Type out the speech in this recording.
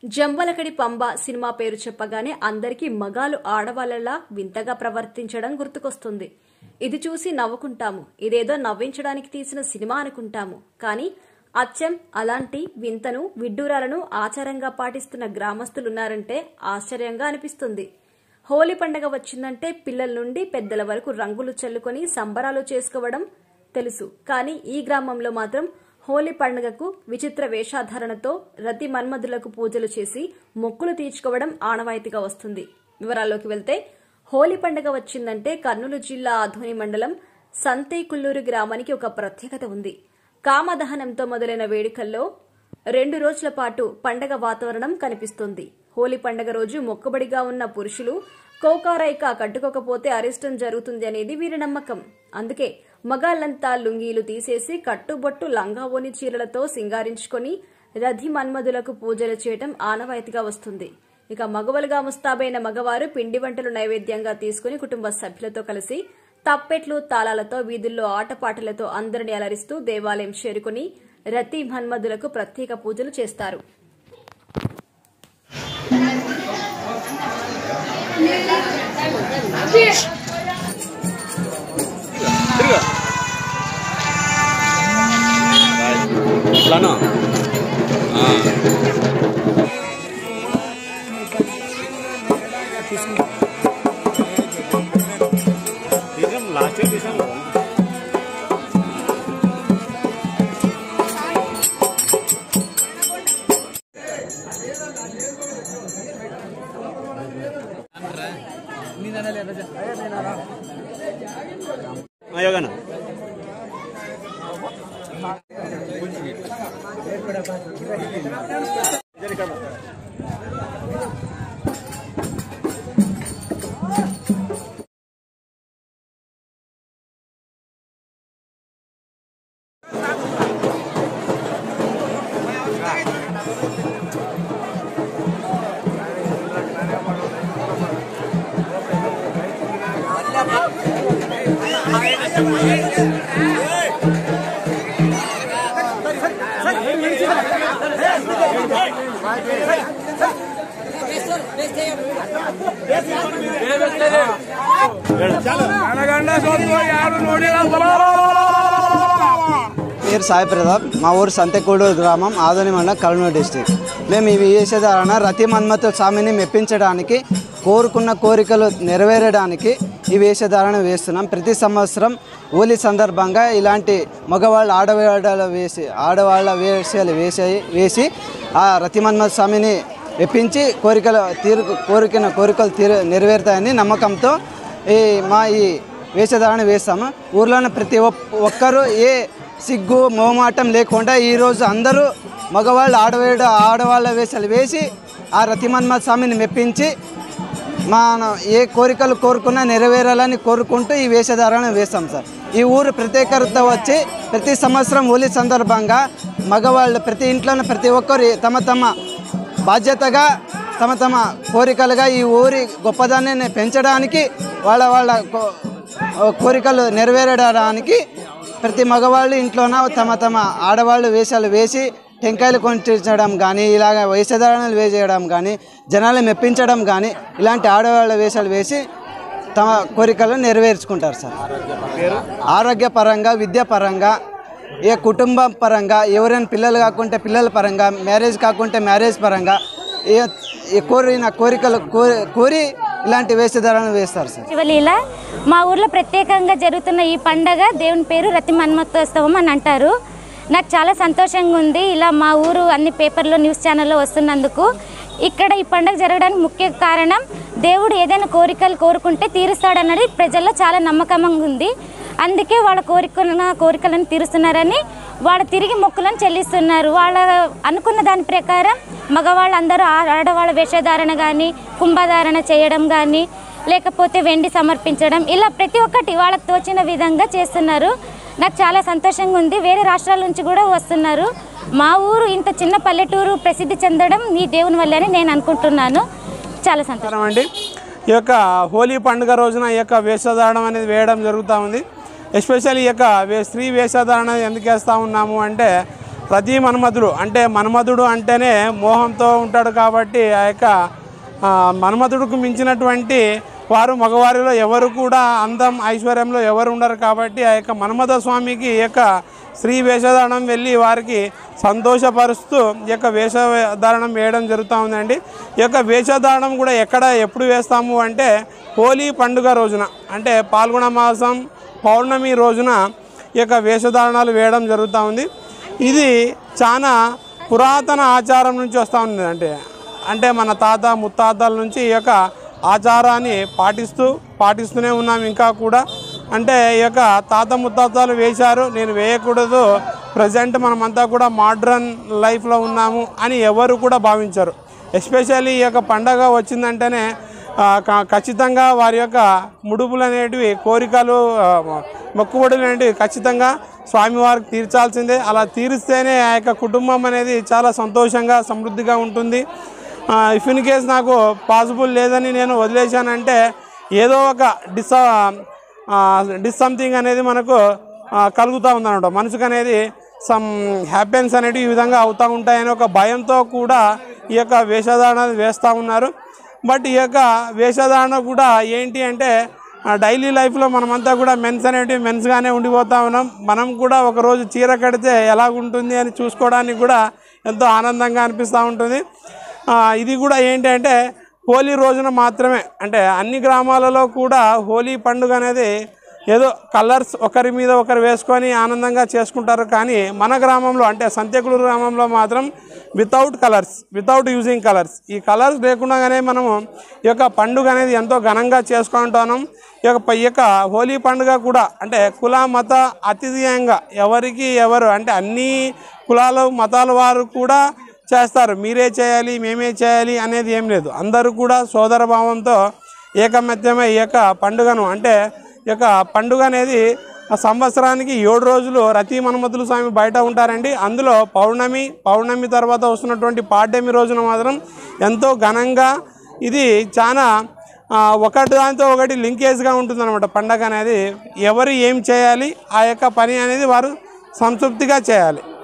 జంబలకడి Pamba cinema పేరు చెప్పగానే అందరికీ మగాలు ఆడవాళ్లలా వింతగా ప్రవర్తించడం గుర్తుకొస్తుంది ఇది చూసి నవ్వుకుంటాము ఇదేదో నవ్వించడానికి తీసిన సినిమా అనుకుంటాము కానీ అచ్చం అలాంటి వింతను విడ్డూరాలను ఆచారంగా పాటిస్తున్న గ్రామస్తులున్నారంటే ఆశ్చర్యంగా అనిపిస్తుంది హోలీ పండగ వచ్చిందంటే పిల్లల నుండి పెద్దల వరకు రంగులు చల్లుకొని సంబరాలు చేసుకోవడం తెలుసు కానీ ఈ గ్రామంలో మాత్రం హోలీ పండుగకు విచిత్ర వేషాధారణతో రతి మన్మధులకు పూజలు చేసి మొక్కులు తీర్చుకోవడం ఆనవాయితీగా వస్తుంది వివరాల్లోకి వెళ్తే హోలీ పండుగ వచ్చిందంటే కర్నూలు జిల్లా ఆధోని మండలం సంతేకుల్లూరు గ్రామానికి ఒక ప్రత్యేకత ఉంది కామదహనంతో మొదలైన వేడుకల్లో రెండు రోజుల పాటు పండగ వాతావరణం కనిపిస్తుంది హోలీ పండగ రోజు మొక్కబడిగా ఉన్న పురుషులు కోకారైక కట్టుకోకపోతే అరిష్టం జరుగుతుంది అనేది వీరి నమ్మకం అందుకే మగాళ్లంతా లుంగీలు తీసేసి కట్టుబొట్టు లంగావోని చీరలతో సింగారించుకొని రథి మన్మధులకు పూజలు చేయటం ఆనవాయితీగా వస్తుంది ఇక మగవలుగా ముస్తాబైన మగవారు పిండి వంటలు నైవేద్యంగా తీసుకుని కుటుంబ సభ్యులతో కలిసి తప్పెట్లు తాళాలతో వీధుల్లో ఆటపాటలతో అందరిని అలరిస్తూ దేవాలయం చేరుకుని రతి మన్మధులకు ప్రత్యేక పూజలు చేస్తారు ఇట్లానా లాస్ట్ ఇయర్ తీసాను యోగానా పేరు సాయి ప్రతాప్ మా ఊరు సంతెకూడూరు గ్రామం ఆదోని మండలం కల్నూరు డిస్టిక్ మేము ఇవి చేసేదాన రతి మన్మత స్వామిని మెప్పించడానికి కోరుకున్న కోరికలు నెరవేరడానికి ఈ వేషధారణ వేస్తున్నాం ప్రతి సంవత్సరం హోలీ సందర్భంగా ఇలాంటి మగవాళ్ళ ఆడవాళ్ళ వేసి ఆడవాళ్ళ వేషాలు వేసి వేసి ఆ రతి మన్మత స్వామిని మెప్పించి కోరికలు తీరు కోరికిన కోరికలు తీరు నెరవేరుతాయని నమ్మకంతో ఈ మా ఈ వేషధారణ వేస్తాము ఊర్లోని ప్రతి ఒక్- ఒక్కరూ ఏ సిగ్గు మోమాటం లేకుండా ఈరోజు అందరూ మగవాళ్ళు ఆడవాళ్ళ ఆడవాళ్ళ వేషాలు వేసి ఆ రతిమన్మ స్వామిని మెప్పించి మన ఏ కోరికలు కోరుకున్నా నెరవేరాలని కోరుకుంటూ ఈ వేషధారణ వేస్తాం సార్ ఈ ఊరు ప్రత్యేకత వచ్చి ప్రతి సంవత్సరం హోలీ సందర్భంగా మగవాళ్ళు ప్రతి ఇంట్లోనే ప్రతి ఒక్కరు తమ తమ బాధ్యతగా తమ తమ కోరికలుగా ఈ ఊరి గొప్పదాన్ని పెంచడానికి వాళ్ళ వాళ్ళ కో- కోరికలు నెరవేరడానికి ప్రతి మగవాళ్ళు ఇంట్లోన తమ తమ ఆడవాళ్ళు వేషాలు వేసి టెంకాయలు కొంటించడం కానీ ఇలాగ వేషధారణలు వేసేయడం కానీ జనాలు మెప్పించడం కానీ ఇలాంటి ఆడవాళ్ళ వేషాలు వేసి తమ కోరికలను నెరవేర్చుకుంటారు సార్ ఆరోగ్యపరంగా విద్యాపరంగా ఏ కుటుంబం పరంగా ఎవరైనా పిల్లలు కాకుంటే పిల్లల పరంగా మ్యారేజ్ కాకుంటే మ్యారేజ్ పరంగా ఏ ఏ కోరిన కోరికలు కోరి కోరి ఇలాంటి వేషధారణలు వేస్తారు సార్ శివలీల మా ఊర్లో ప్రత్యేకంగా జరుగుతున్న ఈ పండగ దేవుని పేరు రతి మన్మత్తోత్సవం అని అంటారు నాకు చాలా సంతోషంగా ఉంది ఇలా మా ఊరు అన్ని పేపర్లో న్యూస్ ఛానల్లో వస్తున్నందుకు ఇక్కడ ఈ పండగ జరగడానికి ముఖ్య కారణం దేవుడు ఏదైనా కోరికలు కోరుకుంటే తీరుస్తాడన్నది ప్రజల్లో చాలా నమ్మకంగా ఉంది అందుకే వాళ్ళ కోరికల కోరికలను తీరుస్తున్నారని వాళ్ళ తిరిగి మొక్కులను చెల్లిస్తున్నారు వాళ్ళ అనుకున్న దాని ప్రకారం మగవాళ్ళందరూ ఆ- ఆడవాళ్ళ వేషధారణ కానీ కుంభధారణ చేయడం కానీ లేకపోతే వెండి సమర్పించడం ఇలా ప్రతి ఒక్కటి వాళ్ళకి తోచిన విధంగా చేస్తున్నారు నాకు చాలా సంతోషంగా ఉంది వేరే రాష్ట్రాల నుంచి కూడా వస్తున్నారు మా ఊరు ఇంత చిన్న పల్లెటూరు ప్రసిద్ధి చెందడం ఈ దేవుని వల్లనే నేను అనుకుంటున్నాను చాలా సంతోషం నమస్కారం అండి ఈ యొక్క హోలీ పండుగ రోజున ఈ యొక్క వేషధారణ అనేది వేయడం జరుగుతూ ఉంది ఎస్పెషల్లీ ఈ యొక్క వే స్త్రీ వేషధారణ ఎందుకు వేస్తూ ఉన్నాము అంటే రతి మన్మధుడు అంటే మన్మధుడు అంటేనే మోహంతో ఉంటాడు కాబట్టి ఆ యొక్క ఆ, మన్మధుడుకు మించినటువంటి వారు మగవారిలో ఎవరు కూడా అందం ఐశ్వర్యంలో ఎవరు ఉండరు కాబట్టి ఆ యొక్క మన్మథ స్వామికి ఈ యొక్క స్త్రీ వేషధారణం వెళ్ళి వారికి సంతోషపరుస్తూ ఈ యొక్క వేషధారణం వేయడం జరుగుతూ ఉందండి ఈ యొక్క వేషధారణం కూడా ఎక్కడ ఎప్పుడు వేస్తాము అంటే హోలీ పండుగ రోజున అంటే పాల్గొన మాసం పౌర్ణమి రోజున ఈ యొక్క వేషధారణాలు వేయడం జరుగుతూ ఉంది ఇది చాలా పురాతన ఆచారం నుంచి వస్తూ ఉంది అంటే అంటే మన తాత ముత్తాతల నుంచి ఈ యొక్క ఆచారాన్ని పాటిస్తూ పాటిస్తూనే ఉన్నాం ఇంకా కూడా అంటే ఈ యొక్క తాత ముత్తాతలు వేశారు నేను వేయకూడదు ప్రజెంట్ మనమంతా కూడా మోడ్రన్ లైఫ్లో ఉన్నాము అని ఎవరు కూడా భావించరు ఎస్పెషల్లీ ఈ యొక్క పండగ వచ్చిందంటేనే ఆ, క- ఖచ్చితంగా వారి యొక్క ముడుపులు అనేటివి కోరికలు ఆ, మొక్కుబడులు అనేటివి ఖచ్చితంగా స్వామివారికి తీర్చాల్సిందే అలా తీరిస్తేనే ఆ యొక్క కుటుంబం అనేది చాలా సంతోషంగా సమృద్ధిగా ఉంటుంది ఇఫ్ ఇన్ కేస్ నాకు పాసిబుల్ లేదని నేను వదిలేశానంటే ఏదో ఒక డిస్ డిస్ సంథింగ్ అనేది మనకు ఆ, కలుగుతూ ఉందన్నమాట మనసుకు అనేది సమ్ హ్యాపెన్స్ అనేవి ఈ విధంగా అవుతూ ఉంటాయని ఒక భయంతో కూడా ఈ యొక్క వేషధారణ వేస్తూ ఉన్నారు బట్ ఈ యొక్క వేషధారణ కూడా ఏంటి అంటే డైలీ లైఫ్లో మనమంతా కూడా మెన్స్ అనేటివి మెన్స్గానే ఉండిపోతా ఉన్నాం మనం కూడా ఒకరోజు చీర కడితే ఎలా ఉంటుంది అని చూసుకోవడానికి కూడా ఎంతో ఆనందంగా అనిపిస్తూ ఉంటుంది ఆ, ఇది కూడా ఏంటి అంటే హోలీ రోజున మాత్రమే అంటే అన్ని గ్రామాలలో కూడా హోలీ పండుగ అనేది ఏదో కలర్స్ ఒకరి మీద ఒకరు వేసుకొని ఆనందంగా చేసుకుంటారు కానీ మన గ్రామంలో అంటే సంత్యకులు గ్రామంలో మాత్రం without colours without using colours ఈ కలర్స్ లేకుండానే మనము ఈ యొక్క పండుగ అనేది ఎంతో ఘనంగా చేసుకుంటున్నాం ఈ యొక్క ఈ యొక్క హోలీ పండుగ కూడా అంటే కుల మత అతిథేయంగా ఎవరికి ఎవరు అంటే అన్ని కులాల మతాల వారు కూడా చేస్తారు మీరే చేయాలి మేమే చేయాలి అనేది ఏం లేదు అందరూ కూడా సోదర భావంతో ఏకమత్యమై ఈ యొక్క పండుగను అంటే ఈ యొక్క పండుగ అనేది ఆ సంవత్సరానికి ఏడు రోజులు రతి మన్మతులు స్వామి బయట ఉంటారండి అందులో పౌర్ణమి పౌర్ణమి తర్వాత వస్తున్నటువంటి పాడ్యమి రోజున మాత్రం ఎంతో ఘనంగా ఇది చాలా ఆ, ఒకటి దానితో ఒకటి లింకేజ్గా ఉంటుందన్నమాట పండగ అనేది ఎవరు ఏం చేయాలి ఆ యొక్క పని అనేది వారు సంతృప్తిగా చేయాలి